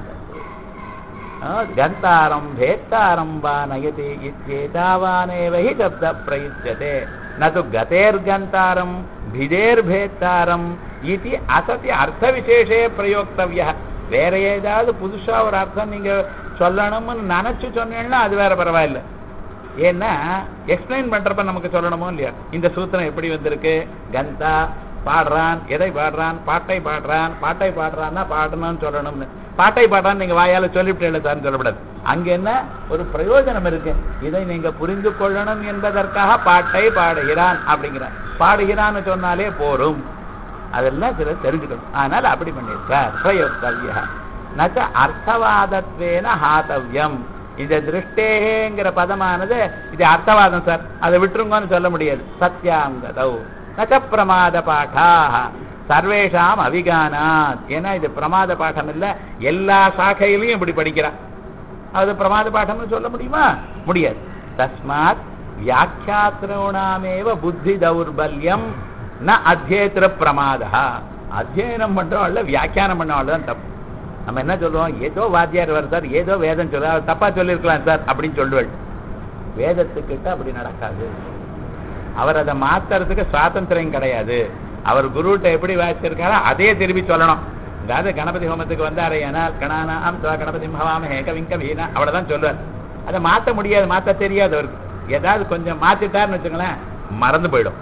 கந்தாரம் வேத்தாரம் வா நயதி இத்யேதாவானேவ ஹி சப்த பிரயுஜ்யते न तु गतेर्गन्तारं भिदेर्भेत्ताரம் இது அசதி அர்த்த விசேஷே பிரயோக்தவிய வேற ஏதாவது புதுசா ஒரு அர்த்தம் நீங்க சொல்லணும்னு நினைச்சு சொன்னீங்கன்னா அது வேற பரவாயில்ல ஏன்னா எக்ஸ்பிளைன் பண்றப்ப நமக்கு சொல்லணுமோ இல்லையா இந்த சூத்திரம் எப்படி வந்திருக்கு கந்தா பாடுறான் எதை பாடுறான் பாட்டை பாடுறான் பாட்டை பாடுறான்னா பாடணும்னு சொல்லணும்னு பாட்டை பாடுறான் நீங்க வாயால சொல்லிவிட்டு சார்னு சொல்லக்கூடாது அங்க என்ன ஒரு பிரயோஜனம் இருக்கு இதை நீங்க புரிந்து கொள்ளணும் என்பதற்காக பாட்டை பாடுகிறான் அப்படிங்கிறான் பாடுகிறான்னு சொன்னாலே போரும் அதெல்லாம் சிலர் தெரிஞ்சுக்கணும் அதனால அப்படி பண்ணியிருக்கார் பிரயோக்தவ்யா நச்ச அர்த்தவாதத்வேன ஹாத்தவ்யம் இந்த திருஷ்டேங்கிற பதமானது இது அர்த்தவாதம் சார் அதை விட்டுருங்கன்னு சொல்ல முடியாது சத்தியாங்கதௌ நச்ச பிரமாத பாட்டாக சர்வேஷாம் அவிகானாத் ஏன்னா இது பிரமாத பாடம் இல்ல எல்லா சாக்கையிலையும் இப்படி படிக்கிறான் அது பிரமாத பாடம்னு சொல்ல முடியுமா முடியாது தஸ்மாத் வியாக்கியாத்திரோணாமேவ புத்தி தௌர்பல்யம் ந அத்தியேத்திர பிரமாதா அத்தியனம் பண்றவங்கள வியாக்கியானம் பண்ணவங்கள தான் தப்பு நம்ம என்ன சொல்லுவோம் ஏதோ வாத்தியார் வர சார் ஏதோ வேதம் சொல்ல அவர் தப்பா சொல்லியிருக்கலாம் சார் அப்படின்னு சொல்லுவேன் வேதத்துக்கிட்ட அப்படி நடக்காது அவர் அதை மாத்துறதுக்கு சுவாதந்திரம் கிடையாது அவர் குருகிட்ட எப்படி வாசிச்சிருக்காரோ அதே திருப்பி சொல்லணும் அதாவது கணபதி ஹோமத்துக்கு வந்தாரு ஏனால் கணானாம் துவா கணபதி பவாம ஏகவிங்க வீணா அவ்வளவுதான் சொல்லுவார் அதை மாத்த முடியாது மாத்த தெரியாது அவருக்கு ஏதாவது கொஞ்சம் மாத்திட்டாருன்னு வச்சுங்களேன் மறந்து போயிடும்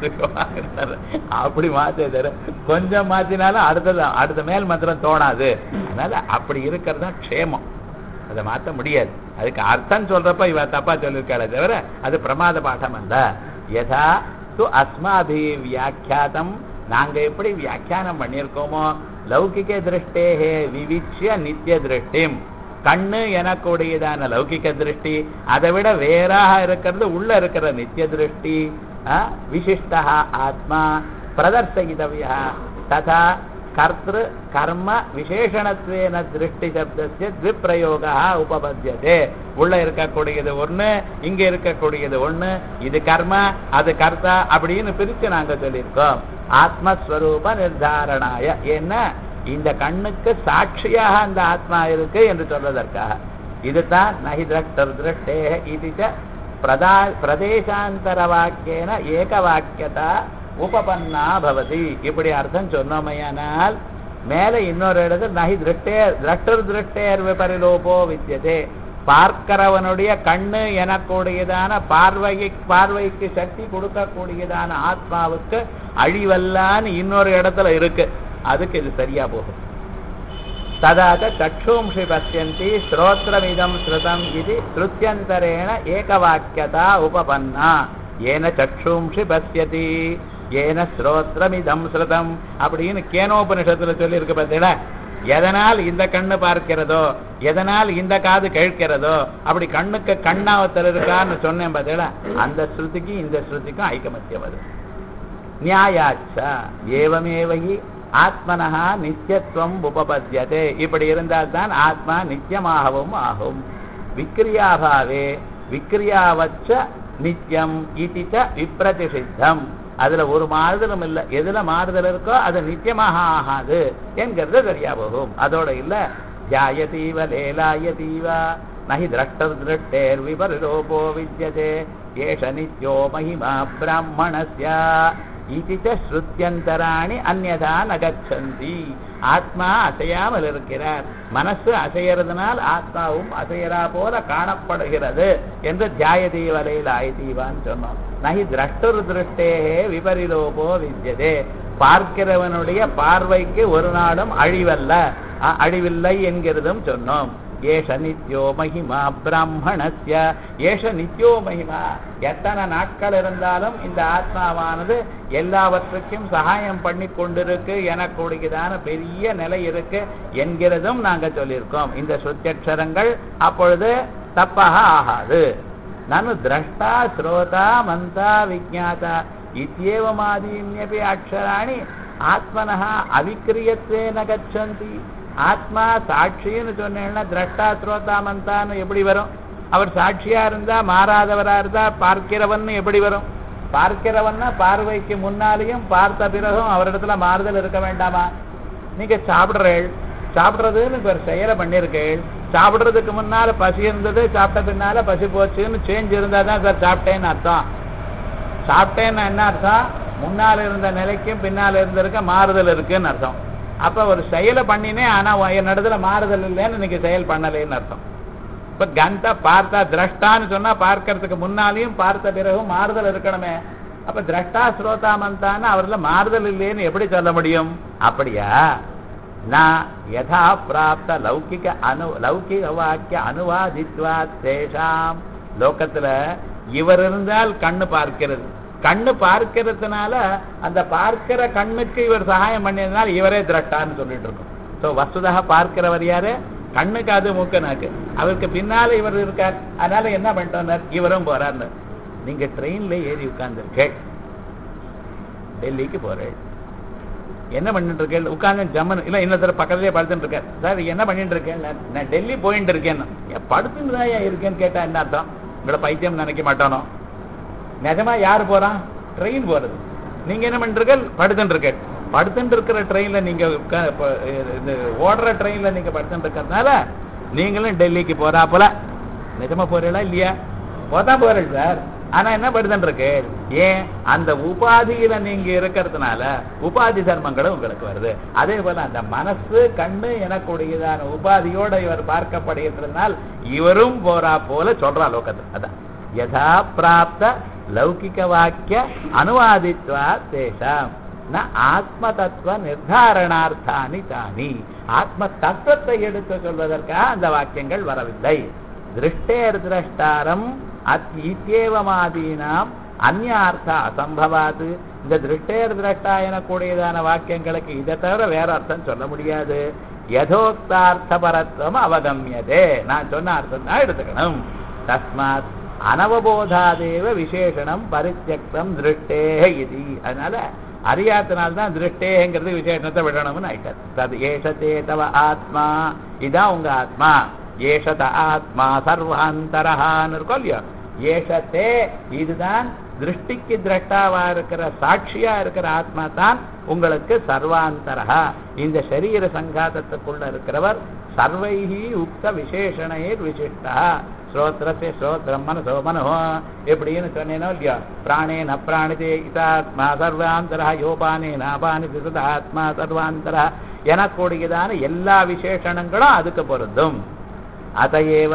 அப்படி மாத்த கொஞ்சம் மாத்தினாலும் அடுத்தது அடுத்த மேல் மந்திரம் தோணாது அதனால அப்படி இருக்கிறது தான் க்ஷேமம் அதை மாத்த முடியாது அதுக்கு அர்த்தம் சொல்றப்ப இவ தப்பா சொல்லியிருக்காளே தவிர அது பிரமாத பாடம் அல்ல யதா து அஸ்மாபி வியாக்கியாதம் நாங்க எப்படி வியாக்கியானம் பண்ணியிருக்கோமோ லௌகிக திருஷ்டேகே விவிச்சிய நித்திய திருஷ்டிம் கண்ணு எனக்கூடியதான லௌகிக திருஷ்டி அதை விட வேறாக இருக்கிறது உள்ள இருக்கிற நித்திய திருஷ்டி விசிஷ்டா ஆத்மா பிரதர்சயிதவியா ததா கர்த்திரு கர்ம விசேஷணத்வேன திருஷ்டி சப்தசிய த்விப்பிரயோகா உபபத்தியதே உள்ள இருக்கக்கூடியது ஒண்ணு இங்க இருக்கக்கூடியது ஒண்ணு இது கர்ம அது கர்த்தா அப்படின்னு பிரிச்சு நாங்க சொல்லியிருக்கோம் ஆத்மஸ்வரூப நிர்தாரணாய என்ன இந்த கண்ணுக்கு சாட்சியாக அந்த ஆத்மா இருக்கு என்று சொல்வதற்காக இதுதான் நகி திரஷ்டர் திருஷ்டே இது பிரதா பிரதேசாந்தர வாக்கியன ஏக வாக்கியதா உபபன்னா பவதி இப்படி அர்த்தம் சொன்னோமையானால் மேல இன்னொரு இடத்துல நகி திருஷ்டே திரஷ்டர் திருஷ்டேர் விபரிலோபோ வித்தியதே பார்க்கிறவனுடைய கண்ணு எனக்கூடியதான பார்வையை பார்வைக்கு சக்தி கொடுக்கக்கூடியதான ஆத்மாவுக்கு அழிவல்லான்னு இன்னொரு இடத்துல இருக்கு அதுக்கு இது சரியா போகும் ததாத சக்ஷூம்ஷி பசியந்தி ஸ்ரோத்திரமிதம் ஸ்ருதம் இது ஸ்ருத்தியந்தரேண ஏகவாக்கியதா உபபன்னா ஏன சக்ஷூம்ஷி பசியதி ஏன ஸ்ரோத்திரமிதம் ஸ்ருதம் அப்படின்னு கேனோபனிஷத்துல சொல்லி இருக்கு பார்த்தீங்களா எதனால் இந்த கண்ணு பார்க்கிறதோ எதனால் இந்த காது கேட்கிறதோ அப்படி கண்ணுக்கு கண்ணாவத்தல் இருக்கான்னு சொன்னேன் பார்த்தீங்களா அந்த ஸ்ருதிக்கு இந்த ஸ்ருதிக்கும் ஐக்கமத்தியம் அது நியாயாச்சா ஏவமேவகி ஆத்மனஹா நித்தியத்துவம் உபபத்தியதே இப்படி இருந்தால்தான் ஆத்மா நித்தியமாகவும் ஆகும் விக்ரியாபாவே விக்ரியாவச்ச நித்தியம் இதிச்ச விப்ரதிஷித்தம் அதுல ஒரு மாறுதலும் இல்லை எதுல மாறுதல் இருக்கோ அது நித்தியமாக ஆகாது என்கிறது சரியா போகும் அதோட இல்ல தியாயதீவ லேலாயதீவ நகி திரஷ்டர் திருஷ்டேர் விபரிலோபோ வித்யதே ஏஷ நித்யோ மகிமா பிராமணஸ்ய இது ஸ்ருத்தியந்தராணி அந்நதா நகச்சந்தி ஆத்மா அசையாமல் இருக்கிறார் மனசு அசையறதுனால் ஆத்மாவும் அசையரா போல காணப்படுகிறது என்று தியாயதீவலையில் ஆயதீவான்னு சொன்னோம் நகி திரஷ்டர் திருஷ்டேகே விபரிலோபோ வித்யதே பார்க்கிறவனுடைய பார்வைக்கு ஒரு நாளும் அழிவல்ல அழிவில்லை என்கிறதும் சொன்னோம் ஏஷ நித்யோ மகிமா பிராமணஸ்ய ஏஷ நித்யோ மகிமா எத்தனை நாட்கள் இருந்தாலும் இந்த ஆத்மாவானது எல்லாவற்றுக்கும் சகாயம் பண்ணி கொண்டிருக்கு எனக்கூடியதான பெரிய நிலை இருக்கு என்கிறதும் நாங்க சொல்லியிருக்கோம் இந்த சுத்தியக்ஷரங்கள் அப்பொழுது தப்பாக ஆகாது ನಾನು ದ್ರಷ್ಟಾ ಶ್ರೋತಾ ಮಂತಾ ವಿಜ್ಞಾತ ಇತ್ಯೇವಮಾದೀನ್ಯಪಿ ಅಕ್ಷರಾಣಿ ಆತ್ಮನಃ ಅವಿಕ್ರಿಯತ್ವೇನ ಗಚ್ಚಂತಿ ஆத்மா சாட்சின்னு சொன்னேன்னா திரஷ்டா ஸ்ரோதா மந்தான்னு எப்படி வரும் அவர் சாட்சியா இருந்தா மாறாதவரா இருந்தா பார்க்கிறவன் எப்படி வரும் பார்க்கிறவன்னா பார்வைக்கு முன்னாலேயும் பார்த்த பிறகும் அவரிடத்துல மாறுதல் இருக்க வேண்டாமா நீங்க சாப்பிடுறேள் சாப்பிடுறதுன்னு ஒரு செயலை பண்ணிருக்கேள் சாப்பிடுறதுக்கு முன்னால பசி இருந்தது சாப்பிட்ட பின்னால பசி போச்சுன்னு சேஞ்ச் இருந்தா தான் சார் சாப்பிட்டேன்னு அர்த்தம் சாப்பிட்டேன்னா என்ன அர்த்தம் முன்னால இருந்த நிலைக்கும் பின்னால இருந்திருக்க மாறுதல் இருக்குன்னு அர்த்தம் அப்ப ஒரு செயலை பண்ணினேன் ஆனா என்னிடத்துல மாறுதல் இல்லைன்னு இன்னைக்கு செயல் பண்ணலைன்னு அர்த்தம் இப்ப கந்த பார்த்தா திரஷ்டான்னு சொன்னா பார்க்கறதுக்கு முன்னாலேயும் பார்த்த பிறகும் மாறுதல் இருக்கணுமே அப்ப திரஷ்டா ஸ்ரோதா மந்தான்னு அவர்ல மாறுதல் இல்லைன்னு எப்படி சொல்ல முடியும் அப்படியா நான் யதா பிராப்த லௌகிக அனு லௌகிக வாக்கிய அனுவாதித்வா தேஷாம் லோகத்துல இவர் இருந்தால் கண்ணு பார்க்கிறது கண்ணு பார்க்கிறதுனால அந்த பார்க்கிற கண்ணுக்கு இவர் சகாயம் பண்ணியதுனால இவரே திரட்டான்னு சொல்லிட்டு இருக்கோம் ஸோ வசுதாக பார்க்கிறவர் யாரு கண்ணுக்கு அது மூக்கு நாக்கு அவருக்கு பின்னால இவர் இருக்கார் அதனால என்ன பண்ணிட்டோம்னார் இவரும் போறார்னு நீங்க ட்ரெயின்ல ஏறி உட்கார்ந்துருக்கேள் டெல்லிக்கு போறேன் என்ன பண்ணிட்டு இருக்கேன் உட்கார்ந்து ஜம்மன் இல்ல இன்னொருத்தர் பக்கத்துலயே படுத்துட்டு இருக்கேன் சார் என்ன பண்ணிட்டு இருக்கேன் நான் நான் டெல்லி போயிட்டு இருக்கேன் ஏன் படுத்துட்டு தான் ஏன் இருக்கேன்னு கேட்டா என்ன அர்த்தம் உங்களை பைத்தியம் நினைக்க மாட்டானோ நிஜமா யார் போறான் ட்ரெயின் போறது நீங்க என்ன பண்ணிட்டு படுத்துட்டு இருக்க படுத்துட்டு இருக்கிற ட்ரெயின்ல நீங்க உட்கா- இப்ப, இது ஓடுற ட்ரெயின்ல நீங்க படுத்துட்டு இருக்கிறதுனால நீங்களும் டெல்லிக்கு போறா போல நிஜமா போறீங்களா இல்லையா போதான் போறீங்க சார் ஆனா என்ன படுத்துட்டு இருக்கு ஏன் அந்த உபாதியில நீங்க இருக்கிறதுனால உபாதி தர்மங்களும் உங்களுக்கு வருது அதே போல அந்த மனசு கண்ணு எனக்குடையதான உபாதியோட இவர் பார்க்கப்படுகிறதுனால் இவரும் போறா போல சொல்றா லோகத்தில் அதான் யதா பிராப்த லௌகிக வாக்கிய அனுவாதித்வா தேஷாம் ந ஆத்ம தத்துவ நிர்தாரணார்த்தானி தானி ஆத்ம தத்துவத்தை எடுத்து சொல்வதற்காக அந்த வாக்கியங்கள் வரவில்லை திருஷ்டேர் திரஷ்டாரம் அத் இத்தியேவமாதீனாம் அந்யார்த்த அசம்பவாது இந்த திருஷ்டேர் திரஷ்டா எனக்கூடியதான வாக்கியங்களுக்கு இதை தவிர வேற அர்த்தம் சொல்ல முடியாது யதோக்தார்த்த பரத்துவம் அவகமியதே நான் சொன்ன அர்த்தம் தான் எடுத்துக்கணும் தஸ்மாத் அனவபோதாதேவ விசேஷணம் பரித்தியக்தம் திருஷ்டே இது அதனால அறியாத்தனால்தான் திருஷ்டேங்கிறது விசேஷணத்தை விடணும்னு ஆயிட்டார் தது ஏஷத்தே தவ ஆத்மா இதான் உங்க ஆத்மா ஏஷத ஆத்மா சர்வாந்தரஹான்னு இருக்கும் இல்லையோ ஏஷத்தே இதுதான் திருஷ்டிக்கு திரஷ்டாவா இருக்கிற சாட்சியா இருக்கிற ஆத்மா தான் உங்களுக்கு சர்வாந்தரஹா இந்த சரீர சங்காதத்துக்குள்ள இருக்கிறவர் சர்வைஹி உக்த விசேஷணைர் விசிஷ்டா ஸ்ரோத்திரத்தை ஸ்ரோத்திரம் மனசோ மனோ எப்படின்னு சொன்னேனோ இல்லையோ பிராணேன பிராணிதே இதாத்மா சர்வாந்தரா யோபானேன அபானி ஆத்மா சர்வாந்தரா எனக்கூடியதான எல்லா விசேஷணங்களும் அதுக்கு பொருந்தும் அதையேவ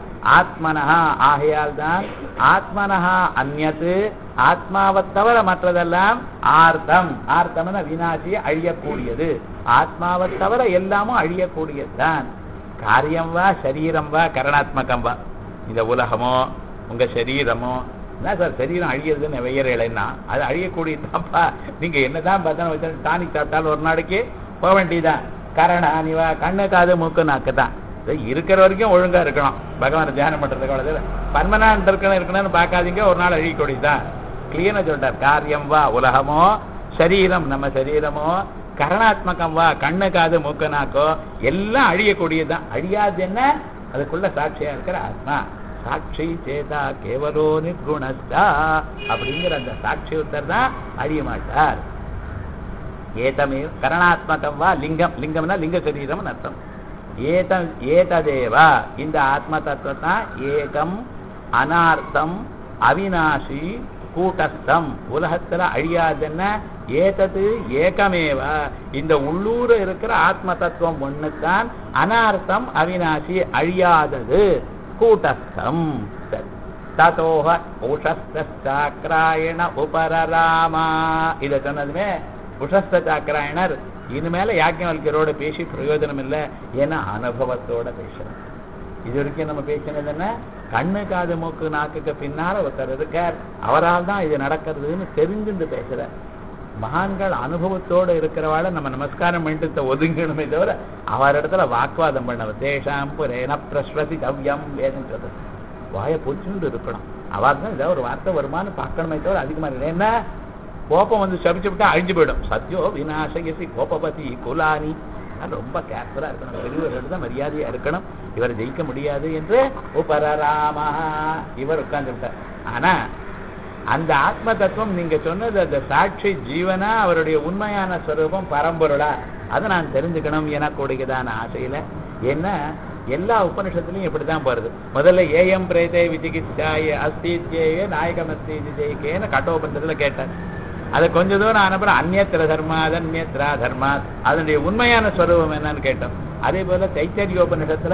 ஆத்மனஹா ஆகையால் தான் ஆத்மனஹா அந்நத்து ஆத்மாவைத் தவிர மற்றதெல்லாம் ஆர்த்தம் ஆர்த்தம்னா வினாசி அழியக்கூடியது ஆத்மாவைத் தவிர எல்லாமும் அழியக்கூடியதுதான் காரியம் வா சரீரம் வா கரணாத்மகம் வா இந்த உலகமோ உங்க சரீரமோ என்ன சார் சரீரம் அழியறதுன்னு வெய்யறேன்னா அது அழியக்கூடியதுதான்ப்பா நீங்க என்னதான் பத்தனை வச்சு டானிக் சாப்பிட்டாலும் ஒரு நாளைக்கு போக வேண்டியதுதான் கரணா நீவா கண்ணு காது மூக்கு நாக்கு தான் இது இருக்கிற வரைக்கும் ஒழுங்கா இருக்கணும் பகவான் தியானம் பண்றதுக்கு அவ்வளவு பர்மனன்ட் இருக்கணும் இருக்கணும்னு பார்க்காதீங்க ஒரு நாள் அழியக்கூடியதுதான் கிளியர்னு சொல்றார் காரியம் வா உலகமோ சரீரம் நம்ம சரீரமோ கரணாத்மகம் வா கண்ணு காது மூக்கு நாக்கோ எல்லாம் அழியக்கூடியதுதான் அழியாது என்ன அதுக்குள்ள சாட்சியா இருக்கிற ஆத்மா சாட்சி சேதா கேவலோ நிர்குணஸ்தா அப்படிங்கிற அந்த சாட்சி உத்தர் தான் அழிய மாட்டார் ஏதமே கரணாத்மகம் வா லிங்கம் லிங்கம்னா லிங்க சரீரம் அர்த்தம் ஏத ஏததேவா இந்த ஆத்ம தத்துவத்தான் ஏகம் அனார்த்தம் அவிநாசி கூட்டஸ்தம் உலகத்துல அழியாதுன்னா ஏதது ஏகமேவா இந்த உள்ளூர் இருக்கிற ஆத்ம தத்துவம் ஒண்ணுதான் அனார்த்தம் அவிநாசி அழியாதது கூட்டஸ்தம் சரி. ததோக உஷஸ்தாக்கிராயண உபரராமா இதை சொன்னதுமே உஷஸ்த சாக்கராயணர் இனிமேல யாக்கியவல்கரோட பேசி பிரயோஜனம் இல்லை ஏன்னா அனுபவத்தோட பேசுறோம் இது வரைக்கும் நம்ம பேசினது என்ன கண்ணு காது மூக்கு நாக்குக்கு பின்னால ஒருத்தர் இருக்கார் அவரால் தான் இது நடக்கிறதுன்னு தெரிஞ்சுட்டு பேசுற மகான்கள் அனுபவத்தோட இருக்கிறவாள நம்ம நமஸ்காரம் பண்ணிட்டு ஒதுங்கணுமே தவிர அவர் இடத்துல வாக்குவாதம் பண்ணவர் தேஷாம் புரேன பிரஸ்வதி கவ்யம் வேதம் சொல்றது வாயை பொச்சுண்டு இருக்கணும் அவர் தான் ஏதாவது ஒரு வார்த்தை வருமானு பார்க்கணுமே தவிர அதிகமா இல்லை என்ன கோபம் வந்து சபிச்சு விட்டா அழிஞ்சு போயிடும் சத்யோ விநாசகசி கோபபதி குலானி அதனால ரொம்ப கேர்ஃபுல்லா இருக்கணும் பெரியவர்கள் தான் மரியாதையா இருக்கணும் இவரை ஜெயிக்க முடியாது என்று உபரராமா இவர் உட்கார்ந்து விட்டார் ஆனா அந்த ஆத்ம தத்துவம் நீங்க சொன்னது அந்த சாட்சி ஜீவனா அவருடைய உண்மையான ஸ்வரூபம் பரம்பொருளா அதை நான் தெரிஞ்சுக்கணும் எனக்கூடியதான ஆசையில என்ன எல்லா உபனிஷத்துலயும் இப்படிதான் போறது முதல்ல ஏஎம் பிரேதே விசிகிச்சாய அஸ்தித்யேய நாயகமஸ்தி ஜெயிக்கேன்னு கட்டோபந்தத்துல கேட்டார் அதை கொஞ்ச தூரம் அனுப்புறம் அந்நியத்திர தர்மாத் அந்நியத்ரா தர்மாத் அதனுடைய உண்மையான ஸ்வரூபம் என்னன்னு கேட்டோம் அதே போல தைத்தரியோபனிஷத்துல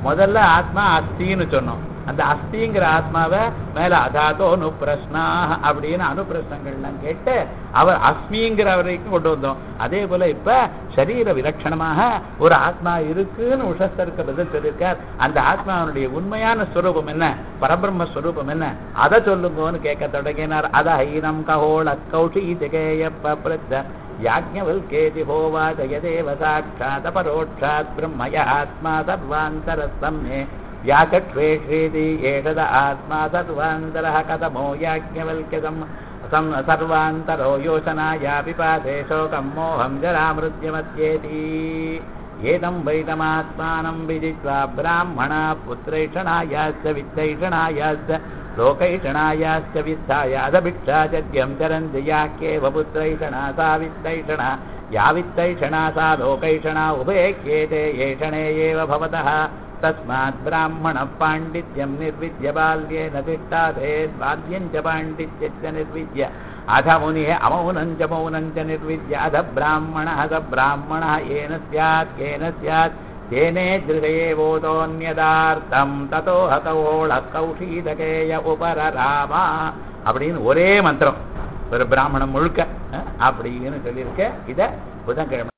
முதல்ல ஆத்மா அஸ்தின்னு சொன்னோம் அந்த அஸ்திங்கிற ஆத்மாவை மேல அதாதோ அனுப்பிரஸ்னா அப்படின்னு அனுப்பிரஸ்னங்கள்லாம் கேட்டு அவர் அஸ்மிங்கிற வரைக்கும் கொண்டு வந்தோம் அதே போல இப்ப சரீர விலட்சணமாக ஒரு ஆத்மா இருக்குன்னு உஷஸ்தருக்கு பதில் சொல்லியிருக்கார் அந்த ஆத்மாவனுடைய உண்மையான ஸ்வரூபம் என்ன பரபிரம்ம ஸ்வரூபம் என்ன அதை சொல்லுங்கன்னு கேட்க தொடங்கினார் அத ஹைனம் கஹோள கௌஷீதிகேய பிரத்த யாஜ்ஞவல்கேதி ஹோவாச்ச யதேவ சாட்சாத் அபரோட்சாத் பிரம்மய ஆத்மா சர்வாந்தரஸ்தம்யே யாச்சக்ஷ்வேஷேதி ஏஷத ஆத்மா சர்வாந்தரः கதமோ யாஜ்ஞவல்க்யதம் சம் சர்வாந்தரோ யோசனாயா பிபாசே சோகம் மோகம் ஜராமிருத்யமத்யேதி ஏதம் வைதமாத்மானம் விதித்வா பிராமணா புத்திரைஷணாயாஸ்த வித்தைஷணாயாஸ்த लोकैषणायाश्च वित्ताय अधभिक्षाचर्यं चरन्ति याह्येव पुत्रैषणा सा वित्तैषणा या वित्तैषणा सा लोकैषणा उभयक्येते येषणे एव भवतः तस्मात् ब्राह्मणः पाण्डित्यं निर्विद्य बाल्येन तिष्ठाधेत् बाल्यं च पाण्डित्यस्य निर्विद्य अथ मुनिः अमौनं च मौनं च निर्विद्य अथ ब्राह्मणः स ब्राह्मणः येन स्यात् केन स्यात् तेने திருகையேவோதோன்யதார்த்தம் ததோ ஹதவோள கௌஷீதகேய உபரராமா அப்படின்னு ஒரே மந்திரம் ஒரு பிராமணம் முழுக்க அஹ், அப்படின்னு சொல்லியிருக்க இத புதன்கிழமை